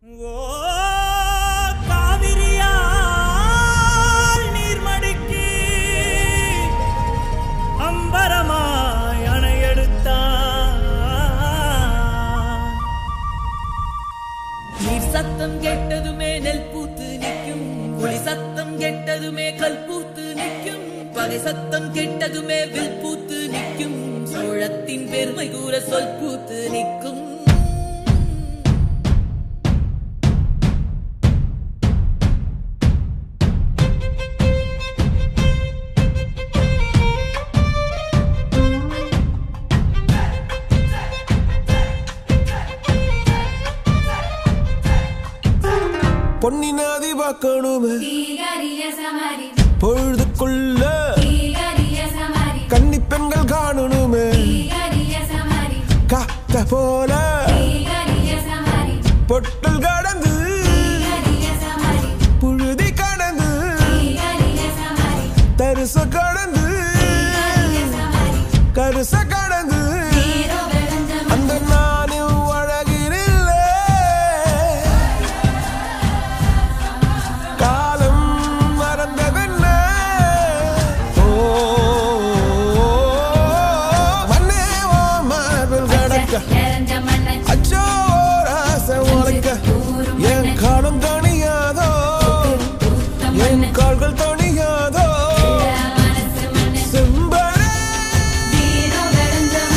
ஓ காவிரியால் நீர்மடிக்கு அம்பரமாய் அணையெடுத்தான் நீர் சத்தம் கேட்டதுமே நெல் பூத்து நிற்கும் புலி சத்தம் கேட்டதுமே கல் பூத்து நிற்கும் பகை சத்தம் கேட்டதுமே வில் பூத்து நிற்கும் சோழத்தின் பெருமை கூற சொல் பூத்து நிற்கும் பொன்னினாதி பார்க்கணுமே தீகரிய சமரி பொழுதுக்குள்ள தீகரிய சமரி கன்னி பெண்கள் காணணுமே தீகரிய சமரி காத்த போல தீகரிய சமரி பொட்டல் கடந்து தீகரிய சமரி புழுதி கடந்து தீகரிய சமரி தரிச கடந்து தீகரிய சமரி கருச கடந்து நீரோ வெளஞ்சம் அந்த நானும் அழகினில்லை காலம் மறந்ததென்ன ஓ மண்ணே ஓ மார்பில் கடக்க எரஞ்ச மண்ணை அச்சோ ராச உழைக்க என் காலம் தணியாதோ பூத்த என் மண்ணை கால்கள் தணியாதோ மனசு மண்ணை செம்பரே நீரோ வெளஞ்சம்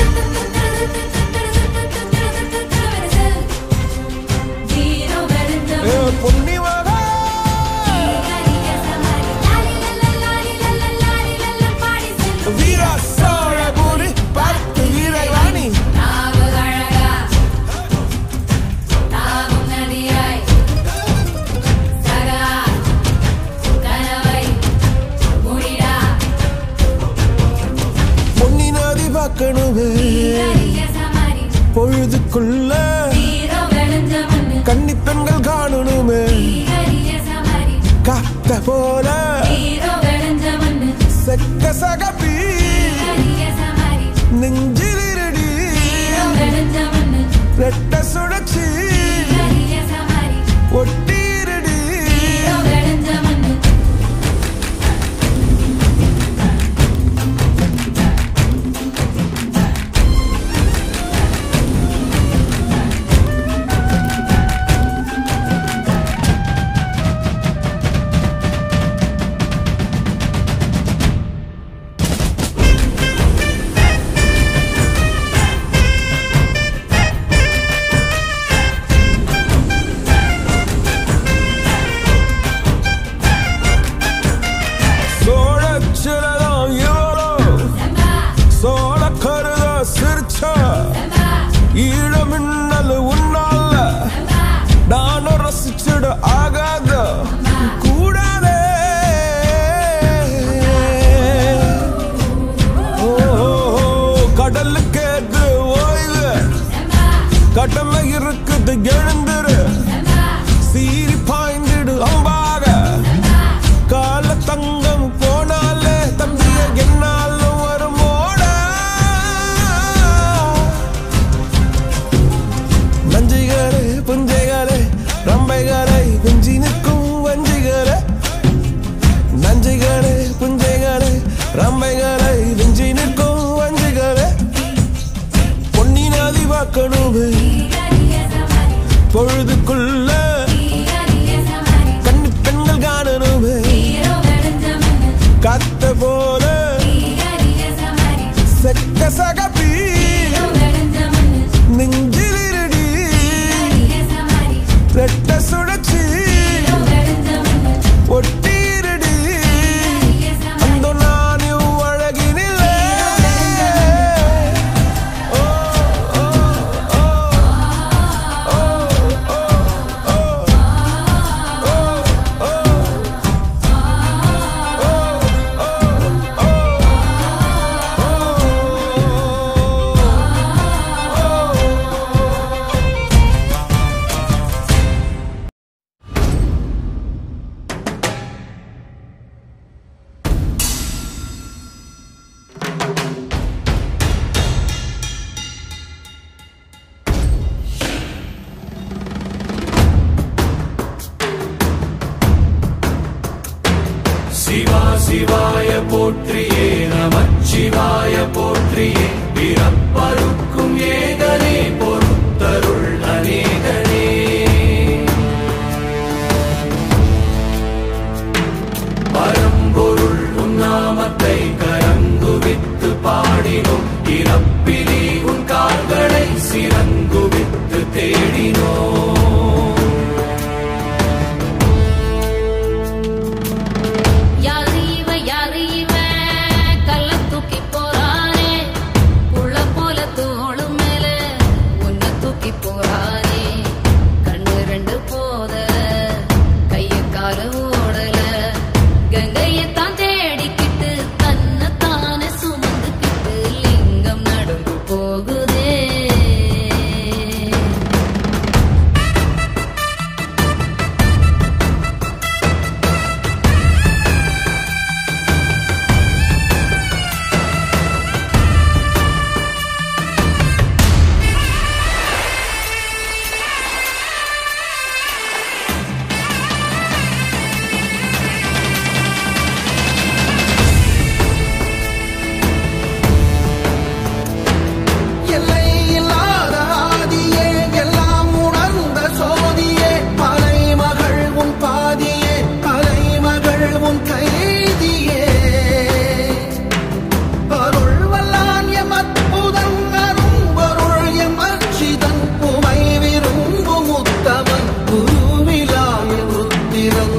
நீரோ வெளஞ்சம் ஏ பொன்னி மகா தீகரிய சமரி லாலி லல்ல லாலி லல்ல லாலி லல்ல பாடி செல்லும் வீரா சோழபுரி பார்த்து இறைவாணி நாவு அழகா நாவும் நதியாய் சகா கனவை முடிடா பொன்னி நதி பார்க்கணுமே தீகரிய சமரி பொழுதுக்குள்ள நீரோ வெளஞ்ச மண்ணு கன்னி பெண்கள் காணணுமே தீகரிய சமரி காத்த போல நீரோ வெளஞ்ச மண்ணு செக்க சகப்பி தீகரிய சமரி நெஞ்சிலிருடி நீரோ வெளஞ்ச மண்ணு ரெட்ட சுழற்சி தீகரிய சமரி ஒட்டிருடி நீரோ வெளஞ்ச மண்ணு சோழச்சிலதான் இவளோ செம்பா சோழ கருத சிரிச்சா செம்பா ஈழ மின்னல் உன்னால செம்பா நானும் ரசிச்சிட ஆகாத கூடாதே ஓ, கடலுக்கு ஏது ஓய்வு செம்பா கடமை இருக்குது எழுந்துரு செம்பா சீறி பாய்ந்திடு அம்பாக கால தங்கம் போனாலே தம்பிய என்னாலும் வருமோட நஞ்சிகளே புஞ்சைகளே ரம்பைகளை குஞ்சி நிற்கும் வஞ்சிகளே நஞ்சிகளே புஞ்சைகளே ரம்பைகளை விஞ்சி நிற்கும் வஞ்சிகளே பொன்னி நதி பார்க்கணுமே தீகரிய சமரி பொழுதுக்குள்ள தீகரிய சமரி கண்ணு பெண்கள் காணணுமே நீரோ வெளஞ்ச மண்ணு காத்த போல தீகரிய சமரி செக்க சகப்பி நீரோ வெளஞ்ச மண்ணு நெஞ்சிலிருடி தீகரிய சமரி ரெட்ட சுழற்சி நீரோ வெளஞ்ச மண்ணு ஒட்டிருடி தீகரிய சமரி அந்த நானும் அழகினில்லை ஓ, ஓ, ஓ, ஓ, ஓ, ஓ, சிவாய போற்றியே நமச்சிவாய போற்றியே பிறப்பருக்கும் ஏகனே பொறுத்தருள் அநேகனே பரம்பொருள் உன்னாமத்தை கரங்குவித்து பாடினோம் இறப்பிலி உன் கால்களை சிறங்குவித்து தேடினோம் யாரு இவ யாரு இவ கல்ல தூக்கி போறானே உள்ள போல தோளு மேல உன்னை தூக்கி போறானே கண்ணு ரெண்டு போத கைய கால ஓடல கங்கையை தான் தேடிக்கிட்டு தன்னை தானே சுமந்துக்கிட்டு லிங்கம் நடந்து போகுதே எல்லை இல்லாத ஆதியே எல்லாம் உணர்ந்த சோதியே மலைமகள் உன் பாதியே கலைமகள் உன் கைதியே அருள் வல்லான் எம் அற்புதம் அரும்பொருள் எம் அச்சிதன் உமை விரும்பும் உத்தமன் குருவிலாய ருத்திரன்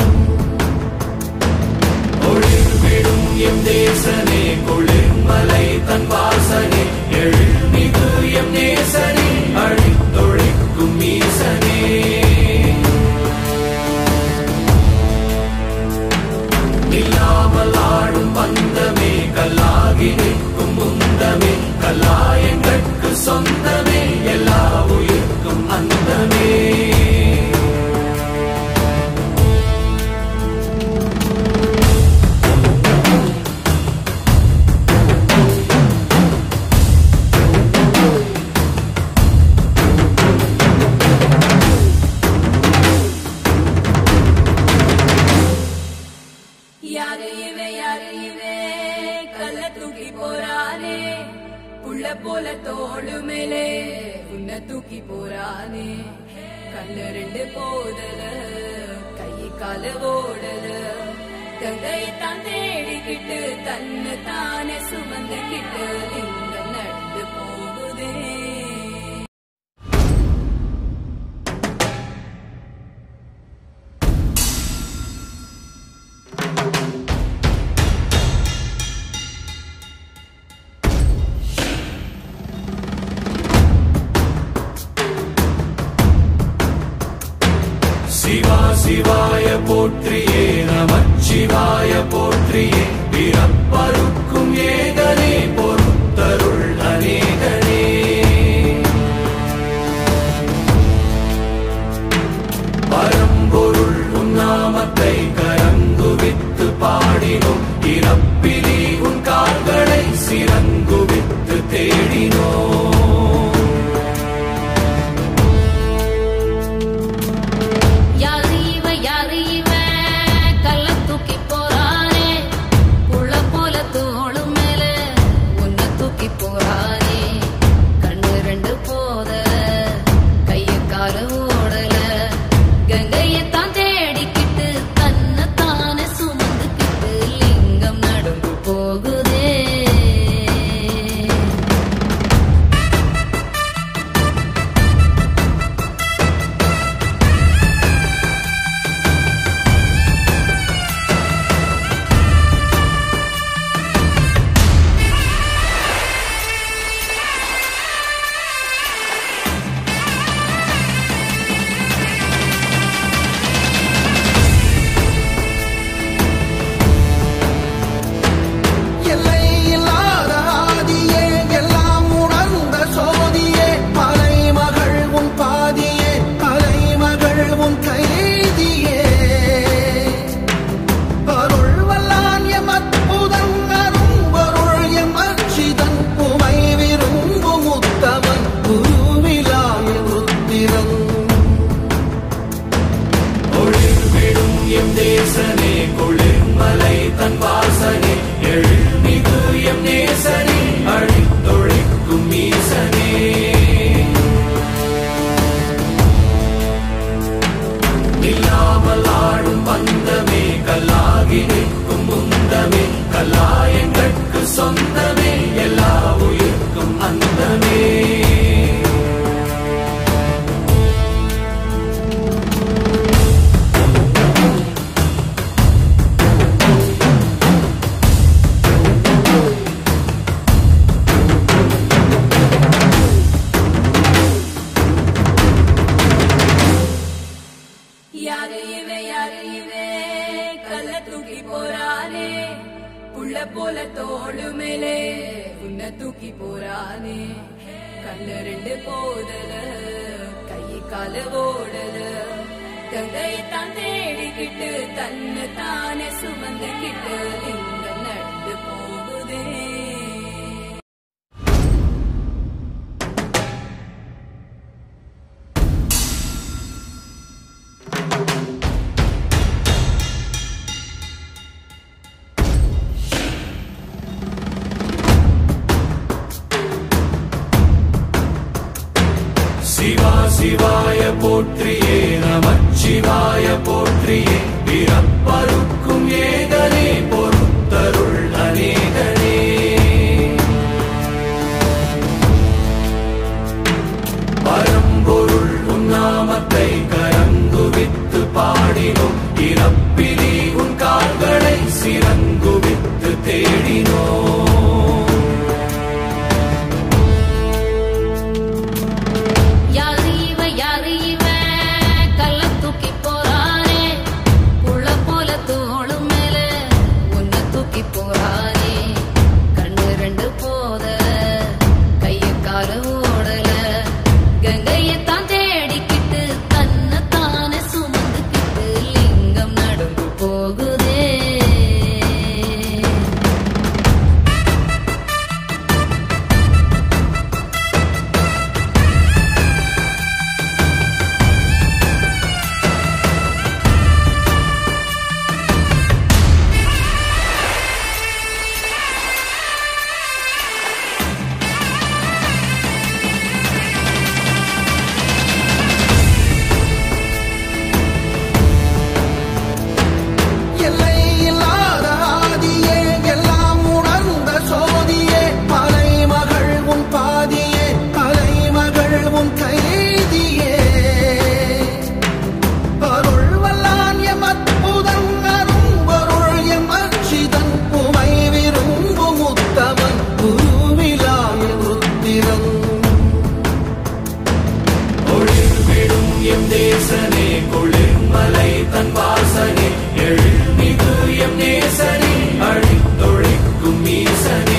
ஒளிர்விடும் எம் தேசனே குளிர்மலை தன் வாசனே எழில்மிகு எம் நேசனே அழித்தொழிக்கும் ஈசனே இல்லாமல் ஆடும் பந்தமே கல்லாகி நிற்கும் முந்தமே கல்லாயங்கட்கு சொந்தமே எல்லா உயிர்க்கும் அந்தமே யாரு இவன் யாரு இவன் கல்ல தூக்கி போறானே உள்ள போல தோளு மேலே உன்னை தூக்கி போறானே கண்ணு ரெண்டு போதல கை கால ஓடல கங்கையை தான் தேடிக்கிட்டு தன்னை தானே சுமந்துக்கிட்டு லிங்கம் நடந்து போகுதே சிவா சிவாய போற்றியே நமச்சிவாய போற்றியே பிறப்பருக்கும் ஏகனே பொறுத்தருள் அநேகனே பரம்பொருள் உன்னாமத்தை கரங்குவித்து பாடினோம் இறப்பிலி உன் கால்களை சிறங்குவித்து தேடினோம் யாரு இவ யாரு இவ கல்ல தூக்கி போறானே உள்ள போல தோளு மேல உன்னை தூக்கி போறானே கண்ணு ரெண்டு போத கைய கால ஓடல கங்கையை தான் தேடிக்கிட்டு தன்னை தானே சுமந்துக்கிட்டு லிங்கம் நடந்து போகுதே எல்லை இல்லாத ஆதியே எல்லாம் உணர்ந்த சோதியே மலைமகள் உன் பாதியே கலைமகள் உன் கைதியே அருள் வல்லான் எம் அற்புதம் அரும்பொருள் எம் அச்சிதன் உமை விரும்பும் உத்தமன் குருவிலாய ருத்திரன் ஒளிர்விடும் எம் தேசனே குளிர்மலை தன் எழுமிகு எம் நேசனே அழித்தொழிக்கும் ஈசனே இல்லாமல் ஆடும் பந்தமே கல்லாகி நிற்கும் முந்தமே கல்லாயங்கட்கு சொந்தமே எல்லா உயிர்க்கும் அந்தமே யாரு இவன் யாரு இவன் கல்ல தூக்கி போறானே புள்ள போல தோடு மேலே உன்னை தூக்கி போறானே கண்ணு ரெண்டு போதல கை கால ஓடல கங்கையை தான் தேடிக்கிட்டு தன்னை தானே சுமந்துக்கிட்டு லிங்கம் நடந்து போகுதே சிவா சிவாய போற்றியே நமச்சிவாய போற்றியே பிறப்பருக்கும் ஏகனே பொறுத்தருள் அநேகனே பரம்பொருள் உன்னாமத்தை கரங்குவித்து பாடினோம் இறப்பிலி உன் கால்களை சிறங்குவித்து தேடினோம் யாரு இவ யாரு இவ கல்ல தூக்கி போறானே புள்ள போல தோளு மேல உன்னை தூக்கி போறானே கண்ணு ரெண்டு போதல கைய கால ஓடல கங்கையை தான் தேடிக்கிட்டு தன்னை தானே சுமந்துக்கிட்டு லிங்கம் நடந்து போகுதே எல்லை இல்லாத ஆதியே எல்லாம் உணர்ந்த சோதியே மலைமகள் உன் பாதியே அலைமகள் உன் கைதியே அருள் வல்லான் எம் அற்புதன் அரும்பொருள் எம் அச்சிதன் உமை விரும்பும் உத்தமன் குருவிலாய ருத்திரன் ஒளிர்விடும் எம் தேசனே குளிர்மலை தன் வாசனே எழுமிகு எம் நேசனே அழித்தொழிக்கும் ஈசனே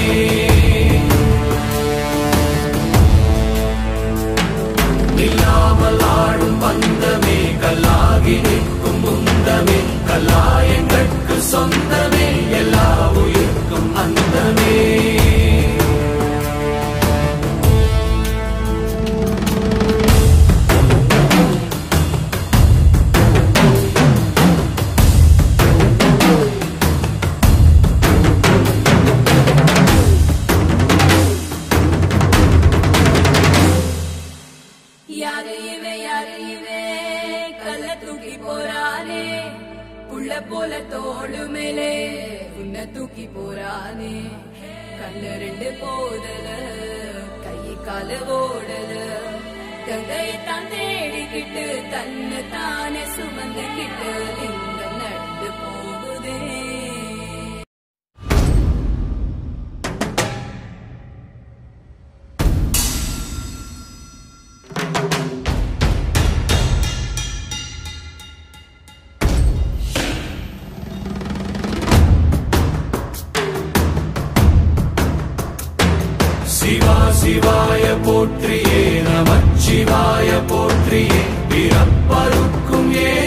இல்லாமல் ஆடும் பந்தமே கல்லாகி நிற்கும் முந்தமே கல்லாயங்கட்கு சொந்தமே எல்லா உயிர்க்கும் அந்தமே யாரு இவன் யாரு இவன் கல்ல தூக்கி போறானே புள்ள போல தோளு மேலே உன்னை தூக்கி போறானே கண்ணு ரெண்டு போதல கை கால ஓடல கங்கையை தான் தேடிக்கிட்டு தன்னை தானே சுமந்துக்கிட்டு லிங்கம் நடந்து போகுதே சிவா சிவாய போற்றியே நமச்சிவாய போற்றியே பிறப்பருக்கும் ஏ